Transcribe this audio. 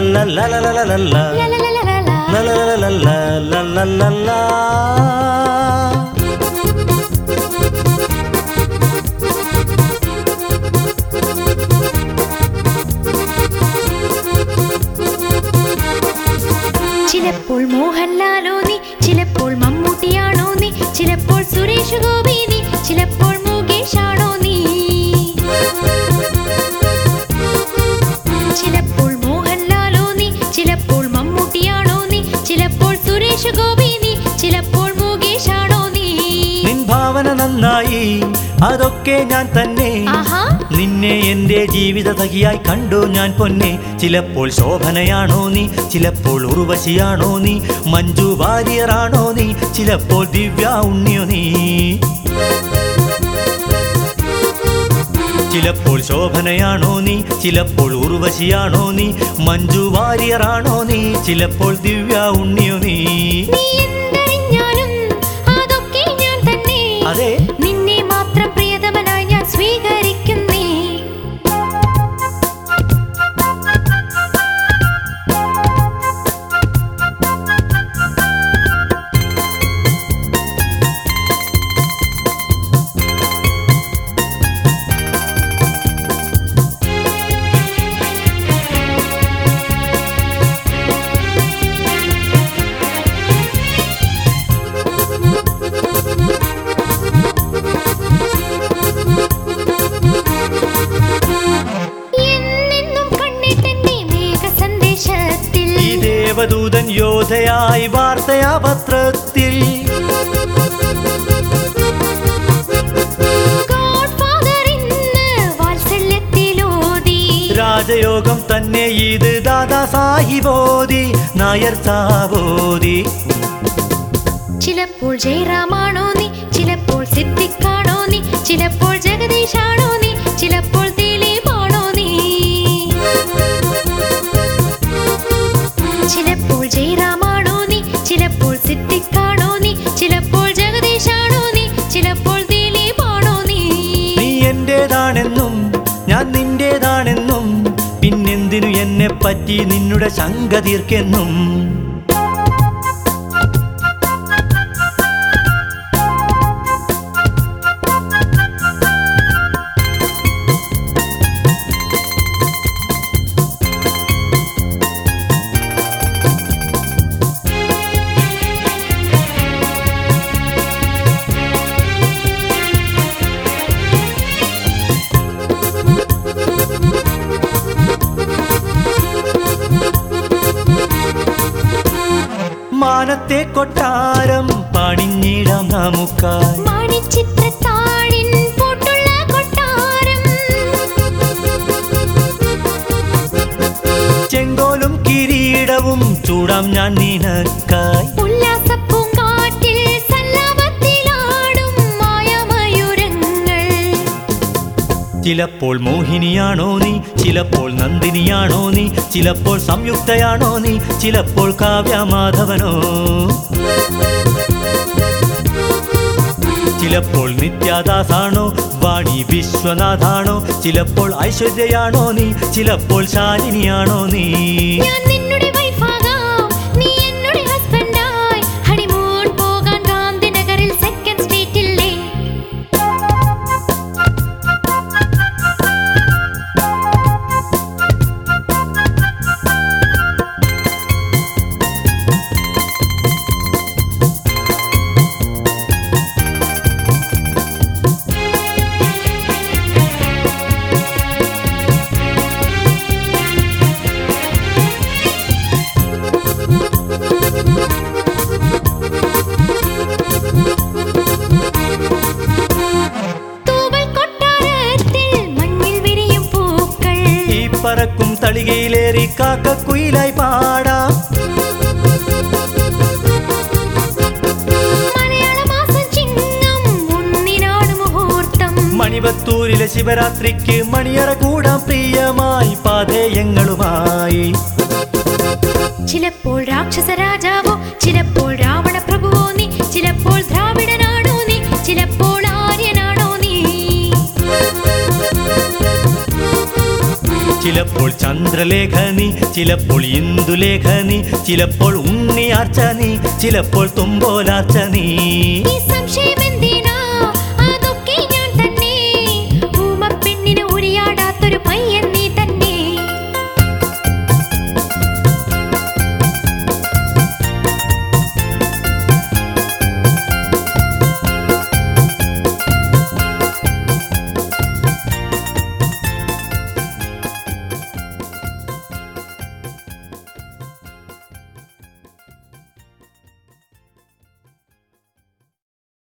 ലലലലലലല. ലലലലലലലലലലല. ചിലപ്പോൾ മോഹൻലാലോ നീ ചിലപ്പോൾ മമ്മൂട്ടിയാണോ നീ ചിലപ്പോൾ സുരേഷ് ഗോപി നീ ചിലപ്പോൾ മുകേഷ് ആണോ നീ ചിലപ്പോൾ മോഹൻലാലോ നീ ചിലപ്പോൾ മമ്മൂട്ടിയാണോ നീ ചിലപ്പോൾ സുരേഷ് ഗോപി നീ ചിലപ്പോൾ മുകേഷ് ആണോ നീ നിൻ ഭാവന നന്നായി അതൊക്കെ ഞാൻ തന്നെ ആഹാ നിന്നെ എന്റെ ജീവിത സഖിയായി കണ്ടു ഞാൻ പൊന്നെ ചിലപ്പോൾ ശോഭനയാണോ നീ ചിലപ്പോൾ ഉർവശിയാണോ നീ മഞ്ജു വാര്യറാണോ നീ ചിലപ്പോൾ ദിവ്യ ഉണ്ണിയോ നീ ചിലപ്പോൾ ശോഭനയാണോ നീ ചിലപ്പോൾ ഉർവശിയാണോ നീ മഞ്ജു വാര്യറാണോ നീ ചിലപ്പോൾ ദിവ്യ ഉണ്ണിയോ നീ നീ എന്തറിഞ്ഞാലും അതൊക്കെ ഞാൻ തന്നെ അതെ നിന്നെ മാത്രം പ്രിയതമനായി ഞാൻ സ്വീകരിക്കുന്നേ എന്നെന്നും കണ്ണിട്ടെന്റെ മേഘ സന്ദേശത്തിൽ ഈ ദേവദൂതൻ യോധയായി വാർത്തയാ പത്രത്തിൽ ഗോഡ്ഫാദർ ഇന്ന് വാത്സല്യത്തിലോതി രാജയോഗം തന്നെ ഇത് ദാദാ സാഹിബോധി നായർ സാബോധി ചിലപ്പോൾ ജയറാമാണോ നീ ചിലപ്പോൾ സിദ്ദിഖാണോ നീ ചിലപ്പോൾ ജഗദീഷാണോ നീ ചിലപ്പോൾ ദിലീപാണോ നീ ചിലപ്പോൾ ജയറാമാണോ നീ ചിലപ്പോൾ സിദ്ദിഖാണോ നീ ചിലപ്പോൾ ജഗദീഷാണോ നീ ചിലപ്പോൾ ദിലീപാണോ നീ നീ എന്റേതാണെന്നും ഞാൻ നിന്റേതാണെന്നും പിന്നെന്തിനു എന്നെ പറ്റി നിന്നുടെ ശങ്ക തീർക്കെന്നും മാനത്തെ കൊട്ടാരം പണിഞ്ഞിടാം നമുക്കായി മണിച്ചിത്രത്താഴിൻ പൂട്ടുള്ള കൊട്ടാരം ചെങ്കോലും കിരീടവും ചൂടാം ഞാൻ നിനക്കായി ഉല്ലാസപ്പൂങ്കാറ്റിൽ സല്ലാപത്തിലാടും മായമയൂരങ്ങൾ ചിലപ്പോൾ മോഹിനിയാണോ നീ ചിലപ്പോൾ നന്ദിനിയാണോ നീ ചിലപ്പോൾ സംയുക്തയാണോ നീ ചിലപ്പോൾ കാവ്യമാധവനോ ചിലപ്പോൾ നിത്യാദാസാണോ വാണി വിശ്വനാഥാണോ ചിലപ്പോൾ ഐശ്വര്യയാണോ നീ ചിലപ്പോൾ ശാലിനിയാണോ നീ ഞാൻ നിന്നുടെ വൈഫാകാം നീ എന്നുടെ ഹസ്ബൻഡായി ഹണിമൂൺ പോകാൻ ഗാന്ധിനഗറിൽ സെക്കൻഡ് സ്ട്രീറ്റില്ലേ തൂവൽ കൊട്ടാരത്തിൽ മഞ്ഞിൽ വിരിയും പൂക്കൾ ഈ പറക്കും തളികയിലേറി കാക്കക്കുയിലായി പാടാം മലയാള മാസം ചിങ്ങം ഒന്നിനാണ് മുഹൂർത്തം മണിവത്തൂരിലെ ശിവരാത്രിക്ക് മണിയറ കൂടാം പ്രിയമായി പാതേയങ്ങളുമായി ചിലപ്പോൾ രാക്ഷസ രാജാവോ ചിലപ്പോൾ രാവണ പ്രഭുവോ നീ ചിലപ്പോൾ ദ്രാവിഡനാണോ നീ ചിലപ്പോൾ ആര്യനാണോ നീ ചിലപ്പോൾ ചന്ദ്രലേഖ നീ ചിലപ്പോൾ ഇന്ദുലേഖ നീ ചിലപ്പോൾ ഉണ്ണിയാർച്ച നീ ചിലപ്പോൾ തുമ്പോലാർച്ച നീ ഈ സംശയം എന്തിനാ